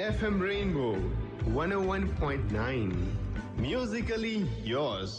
FM Rainbow 101.9. Musically yours.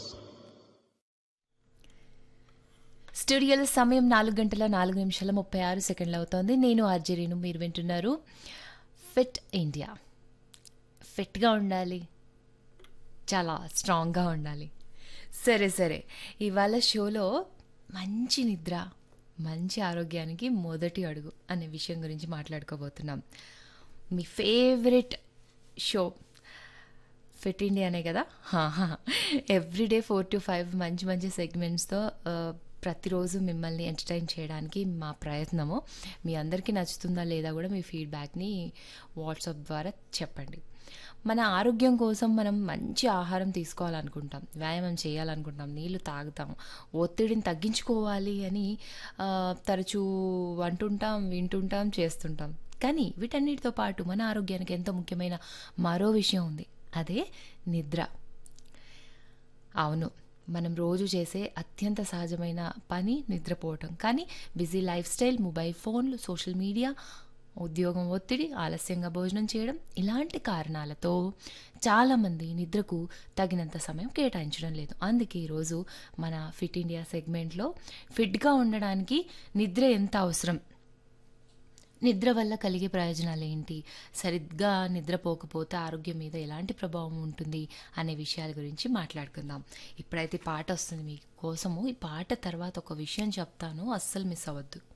స్టూడియోలో సమయం నాలుగు గంటల నాలుగు నిమిషాల ముప్పై ఆరు సెకండ్లు అవుతోంది నేను ఆర్జరీను మీరు వింటున్నారు ఫిట్ ఇండియా ఫిట్గా ఉండాలి చాలా స్ట్రాంగ్గా ఉండాలి సరే సరే ఇవాళ షోలో మంచి నిద్ర మంచి ఆరోగ్యానికి మొదటి అడుగు అనే విషయం గురించి మాట్లాడుకోబోతున్నాం మీ ఫేవరెట్ షో ఫిట్ ఇండియానే కదా ఎవ్రీడే ఫోర్ టు ఫైవ్ మంచి మంచి సెగ్మెంట్స్తో ప్రతిరోజు మిమ్మల్ని ఎంటర్టైన్ చేయడానికి మా ప్రయత్నము మీ అందరికీ నచ్చుతుందా లేదా కూడా మీ ఫీడ్బ్యాక్ని వాట్సాప్ ద్వారా చెప్పండి మన ఆరోగ్యం కోసం మనం మంచి ఆహారం తీసుకోవాలనుకుంటాం వ్యాయామం చేయాలనుకుంటాం నీళ్లు తాగుతాం ఒత్తిడిని తగ్గించుకోవాలి అని ఆ, తరచూ అంటుంటాం వింటుంటాం చేస్తుంటాం కానీ వీటన్నిటితో పాటు మన ఆరోగ్యానికి ఎంతో ముఖ్యమైన మరో విషయం ఉంది అదే నిద్ర అవును మనం రోజు చేసే అత్యంత సహజమైన పని నిద్రపోవటం కానీ బిజీ లైఫ్ స్టైల్ మొబైల్ ఫోన్లు సోషల్ మీడియా ఉద్యోగం ఒత్తిడి ఆలస్యంగా భోజనం చేయడం ఇలాంటి కారణాలతో చాలామంది నిద్రకు తగినంత సమయం కేటాయించడం లేదు అందుకే ఈరోజు మన ఫిట్ ఇండియా సెగ్మెంట్లో ఫిట్గా ఉండడానికి నిద్ర ఎంత అవసరం నిద్ర వల్ల కలిగే ప్రయోజనాలు ఏంటి సరిగ్గా నిద్రపోకపోతే ఆరోగ్యం మీద ఎలాంటి ప్రభావం ఉంటుంది అనే విషయాల గురించి మాట్లాడుకుందాం ఇప్పుడైతే పాట వస్తుంది మీ కోసము ఈ పాట తర్వాత ఒక విషయం చెప్తాను అస్సలు మిస్ అవ్వద్దు